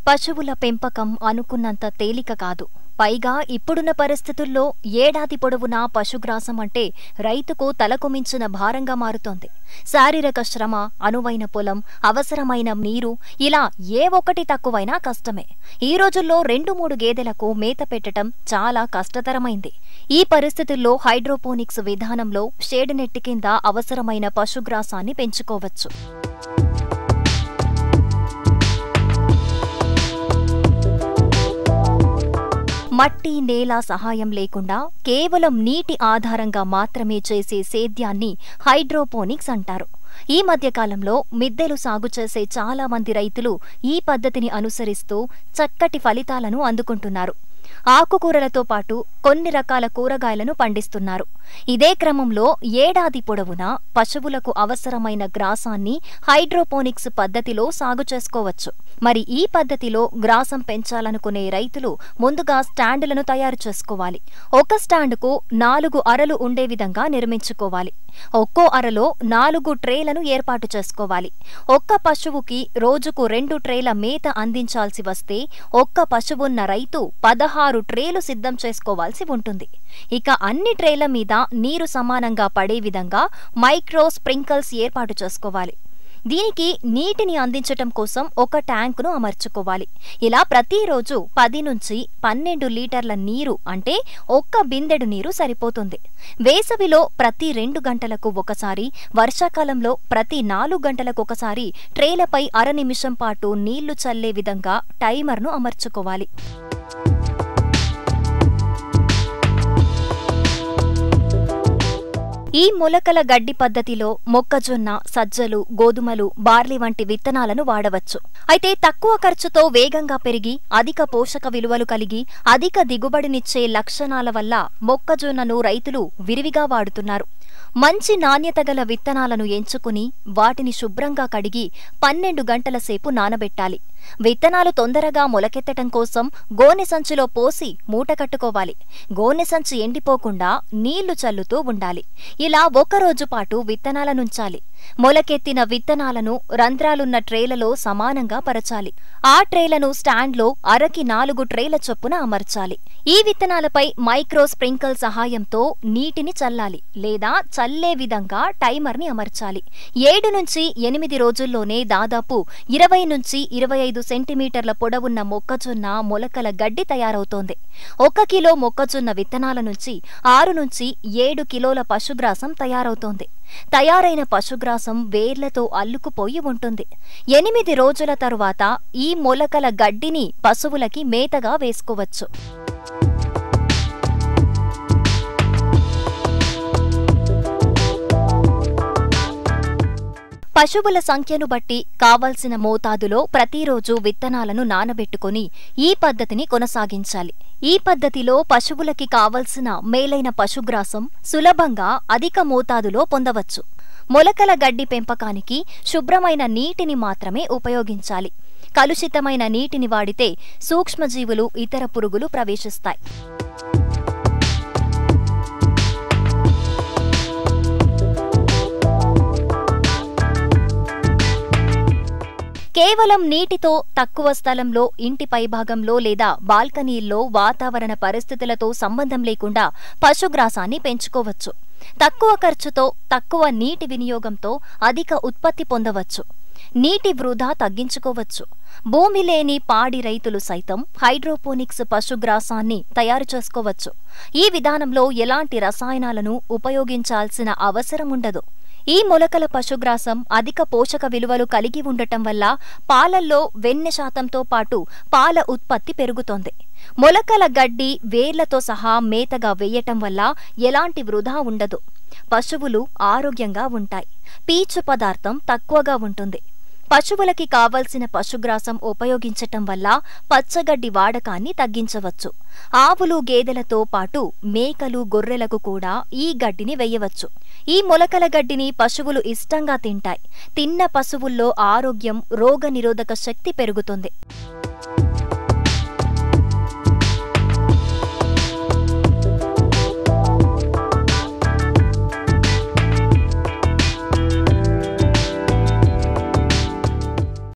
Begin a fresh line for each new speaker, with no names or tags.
పశువుల పెంపకం అనుకున్నంత తేలిక కాదు పైగా ఇప్పుడున్న పరిస్థితుల్లో ఏడాది పొడవునా పశుగ్రాసం అంటే రైతుకు తలకు మించిన భారంగా మారుతోంది శారీరక శ్రమ అనువైన పొలం అవసరమైన నీరు ఇలా ఏ ఒక్కటి తక్కువైనా కష్టమే ఈ రోజుల్లో రెండు మూడు గేదెలకు మేత పెట్టడం చాలా కష్టతరమైంది ఈ పరిస్థితుల్లో హైడ్రోపోనిక్స్ విధానంలో షేడ్ నెట్ కింద అవసరమైన పశుగ్రాసాన్ని పెంచుకోవచ్చు మట్టి నేల సహాయం లేకుండా కేవలం నీటి ఆధారంగా మాత్రమే చేసే సేద్యాన్ని హైడ్రోపోనిక్స్ అంటారు ఈ మధ్య కాలంలో మిద్దెలు సాగు చేసే చాలా మంది రైతులు ఈ పద్ధతిని అనుసరిస్తూ చక్కటి ఫలితాలను అందుకుంటున్నారు ఆకుకూరలతో పాటు కొన్ని రకాల కూరగాయలను పండిస్తున్నారు ఇదే క్రమంలో ఏడాది పొడవునా పశువులకు అవసరమైన గ్రాసాన్ని హైడ్రోపోనిక్స్ పద్ధతిలో సాగు చేసుకోవచ్చు మరి ఈ పద్ధతిలో గ్రాసం పెంచాలనుకునే రైతులు ముందుగా స్టాండులను తయారు చేసుకోవాలి ఒక స్టాండుకు నాలుగు అరలు ఉండే విధంగా నిర్మించుకోవాలి ఒక్కో అరలో నాలుగు ట్రేలను ఏర్పాటు చేసుకోవాలి ఒక్క పశువుకి రోజుకు రెండు ట్రేల మేత అందించాల్సి వస్తే ఒక్క పశువున్న రైతు పదహారు ట్రేలు సిద్ధం చేసుకోవాల్సి ఉంటుంది ఇక అన్ని ట్రేల మీద నీరు సమానంగా పడే విధంగా మైక్రో స్ప్రింకల్స్ ఏర్పాటు చేసుకోవాలి దీనికి నీటిని అందించటం కోసం ఒక ట్యాంకును అమర్చుకోవాలి ఇలా ప్రతిరోజు పది నుంచి పన్నెండు లీటర్ల నీరు అంటే ఒక్క బిందెడు నీరు సరిపోతుంది వేసవిలో ప్రతి రెండు గంటలకు ఒకసారి వర్షాకాలంలో ప్రతి నాలుగు గంటలకు ఒకసారి ట్రేలపై అర నిమిషం పాటు నీళ్లు చల్లే విధంగా టైమర్ను అమర్చుకోవాలి ఈ మొలకల గడ్డి పద్ధతిలో మొక్కజొన్న సజ్జలు గోధుమలు బార్లీ వంటి విత్తనాలను వాడవచ్చు అయితే తక్కువ ఖర్చుతో వేగంగా పెరిగి అధిక పోషక విలువలు కలిగి అధిక దిగుబడినిచ్చే లక్షణాల వల్ల మొక్కజొన్నను రైతులు విరివిగా వాడుతున్నారు మంచి నాణ్యత గల విత్తనాలను ఎంచుకుని వాటిని శుభ్రంగా కడిగి పన్నెండు గంటల సేపు నానబెట్టాలి విత్తనాలు తొందరగా మొలకెత్తటం కోసం గోనె సంచిలో పోసి మూట కట్టుకోవాలి గోనె సంచి ఎండిపోకుండా నీళ్లు చల్లుతూ ఉండాలి ఇలా ఒక రోజు పాటు విత్తనాలనుంచాలి మొలకెత్తిన విత్తనాలను రంధ్రాలున్న ట్రేలలో సమానంగా పరచాలి ఆ ట్రేలను స్టాండ్లో అరకి నాలుగు ట్రేల చొప్పున అమర్చాలి ఈ విత్తనాలపై మైక్రో స్ప్రింకల్ సహాయంతో నీటిని చల్లాలి లేదా చల్లే విధంగా టైమర్ని అమర్చాలి ఏడు నుంచి ఎనిమిది రోజుల్లోనే దాదాపు ఇరవై నుంచి ఇరవై ఐదు సెంటీమీటర్ల పొడవున్న మొక్కజొన్న మొలకల గడ్డి తయారవుతోంది ఒక కిలో మొక్కజొన్న విత్తనాల నుంచి ఆరు నుంచి ఏడు కిలోల పశుగ్రాసం తయారవుతోంది తయారైన పశుగ్రాసం వేర్లతో అల్లుకుపోయి ఉంటుంది ఎనిమిది రోజుల తరువాత ఈ మొలకల గడ్డిని పశువులకి మేతగా వేసుకోవచ్చు పశువుల సంఖ్యను బట్టి కావలసిన మోతాదులో ప్రతిరోజు విత్తనాలను నానబెట్టుకుని ఈ పద్ధతిని కొనసాగించాలి ఈ పద్ధతిలో పశువులకి కావలసిన మేలైన పశుగ్రాసం సులభంగా అధిక మోతాదులో పొందవచ్చు మొలకల గడ్డి పెంపకానికి శుభ్రమైన నీటిని మాత్రమే ఉపయోగించాలి కలుషితమైన నీటిని వాడితే సూక్ష్మజీవులు ఇతర పురుగులు ప్రవేశిస్తాయి కేవలం నీటితో తక్కువ స్థలంలో ఇంటి పైభాగంలో లేదా బాల్కనీల్లో వాతావరణ పరిస్థితులతో సంబంధం లేకుండా పశుగ్రాసాన్ని పెంచుకోవచ్చు తక్కువ ఖర్చుతో తక్కువ నీటి వినియోగంతో అధిక ఉత్పత్తి పొందవచ్చు నీటి వృధా తగ్గించుకోవచ్చు భూమి లేని పాడి రైతులు సైతం హైడ్రోపోనిక్స్ పశుగ్రాసాన్ని తయారు చేసుకోవచ్చు ఈ విధానంలో ఎలాంటి రసాయనాలను ఉపయోగించాల్సిన అవసరం ఉండదు ఈ మొలకల పశుగ్రాసం అధిక పోషక విలువలు కలిగి ఉండటం వల్ల పాలల్లో వెన్నె శాతంతో పాటు పాల ఉత్పత్తి పెరుగుతోంది మొలకల గడ్డి వేర్లతో సహా మేతగా వేయటం వల్ల ఎలాంటి వృధా ఉండదు పశువులు ఆరోగ్యంగా ఉంటాయి పీచు పదార్థం తక్కువగా ఉంటుంది పశువులకి కావలసిన పశుగ్రాసం ఉపయోగించటం వల్ల పచ్చగడ్డి వాడకాన్ని తగ్గించవచ్చు ఆవులు గేదెలతో పాటు మేకలు గొర్రెలకు కూడా ఈ గడ్డిని వెయ్యవచ్చు ఈ మొలకల గడ్డిని పశువులు ఇష్టంగా తింటాయి తిన్న పశువుల్లో ఆరోగ్యం రోగనిరోధక శక్తి పెరుగుతుంది